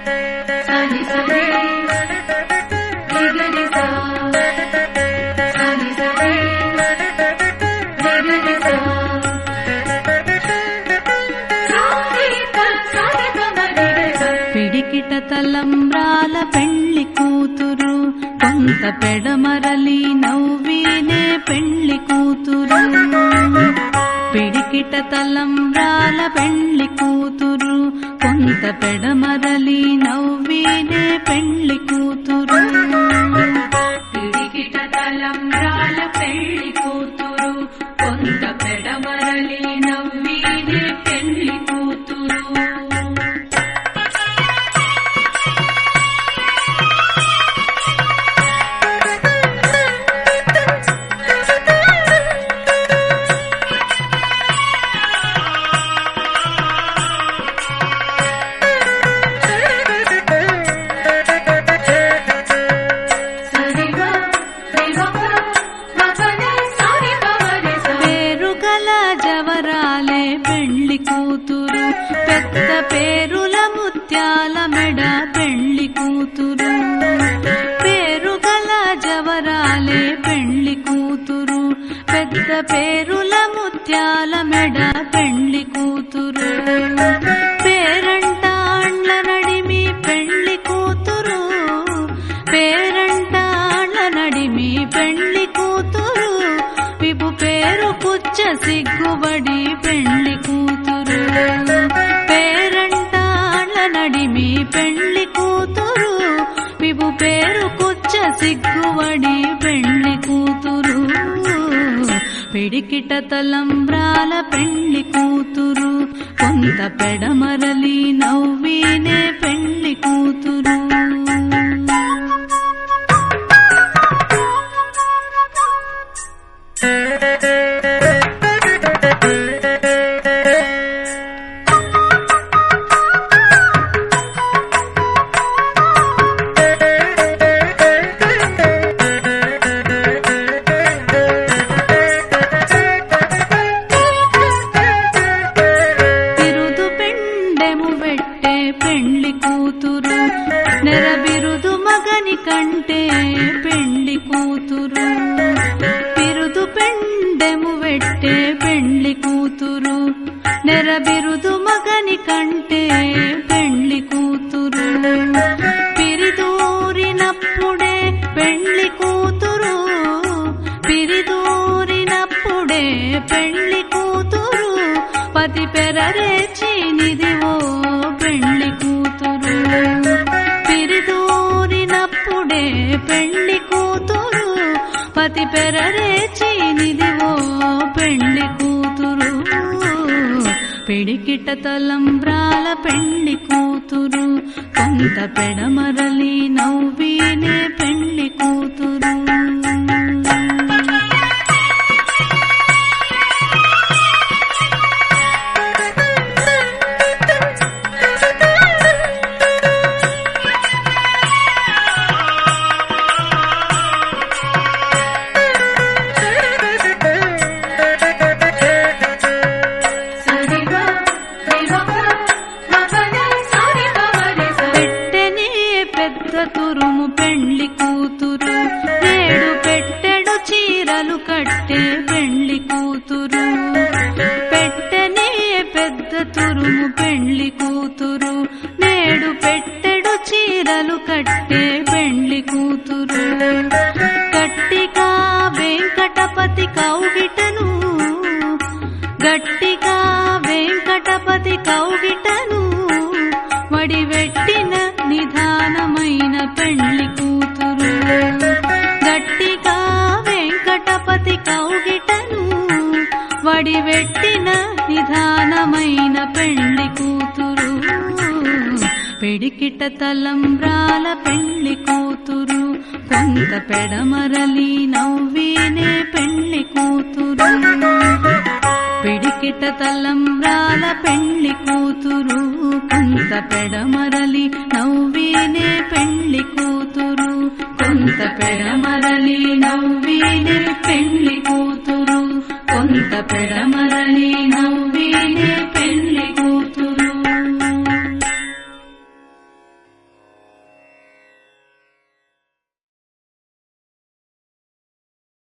సని సని నిగని సా సని సని నిగని సా సాని ప సని ప నిగని సా పిడికిట తలంబ్రాల పెళ్లి కూతురు కొంత పెడమరలి నవ్వినే పెళ్లి కూతురు పిడికిట తలంబ్రాల పెళ్లి కూతురు కొంత పెడమరలి నవ్వినే పెళ్లి కూతురు పిడికిట తలంబ్రాల పెళ్లి కూతురు కొంత పెడమరలి నవ్వినే పెళ్లి కూతురు సరిగ రిగమ మగనే సరిగ వరిస పేరు గల జవరాలే పెళ్లి కూతురు పెద్ద పేరుల ముత్యాల మెడ పెళ్లి కూతురు పేరు గల జవరాలే పెళ్లి కూతురు పెద్ద పేరుల ముత్యాల మెడ పెళ్లి కూతురు పేరంటాండ్ల నడిమి పెళ్లి కూతురు పేరంటాళ్ళ నడిమి పెళ్లి కూతురు విపు పేరు పుచ్చ సిగ్గుబడి పెళ్లి కూతురు పేరంటాళ్ళ నడిమి పెళ్లి కూతురు విపు పేరు కుచ్చ సిగ్గుబడి పెళ్లి కూతురు పిడికిట తలంబ్రాల పెళ్లి కూతురు కొంత పెడమరలి నవ్వినే పెళ్లి కూతురు తిరుదు పెండెము పెట్టే పెళ్లి కూతురు నెరబిరుదు మగని కంటే పెళ్లి కూతురు బిరుదు పెండెము పెట్టే పెళ్లి కూతురు నెరబిరుదు మగని కంటే పెళ్లి కూతురు పిరిదూరినప్పుడే పెళ్లి కూతురు పిరిదూరినప్పుడే పెళ్లి కూతురు పతి పెరరేచినిదివో పెళ్లి కూతురు పిరిదూరినప్పుడే పెళ్లి కూతురు పతి పెరరేచినిదివో పెళ్లి కూతురు పిడికిట తలంబ్రాల పెళ్లి కూతురు కొంత పెడమరలి నవ్వినే పెళ్లి కూతురు సరిగ రిగమ మగనే సరిగ వరిస పెట్టెనే పెద్ద తురుము పెళ్లి కూతురు నేడు పెట్టెడు చీరలు కట్టే పెళ్లి కూతురు పెట్టెనే పెద్ద తురుము పెళ్లి కూతురు నేడు పెట్టెడు చీరలు కట్టే పెళ్లి కూతురు గట్టిగా వెంకటపతి కౌగిటను గట్టిగా వెంకటపతి కౌగిటను వడివెట్టిన నిధానమైన పెళ్లి కూతురు గట్టిగా వెంకటపతి కౌగిటను వడివెట్టిన నిధానమైన పెళ్లి కూతురు పిడికిట తలంబ్రాల పెళ్లి కూతురు కొంత పెడమరలి నవ్వినే పెళ్లి కూతురు పిడికిట తలంబ్రాల పెళ్లి కూతురు కొంత పెడమరలి నవ్వినే పెళ్లి కూతురు కొంత పెడమరలి నవ్వినే పెళ్లి కూతురు కొంత పెడమరలి నవ్వినే పెళ్లి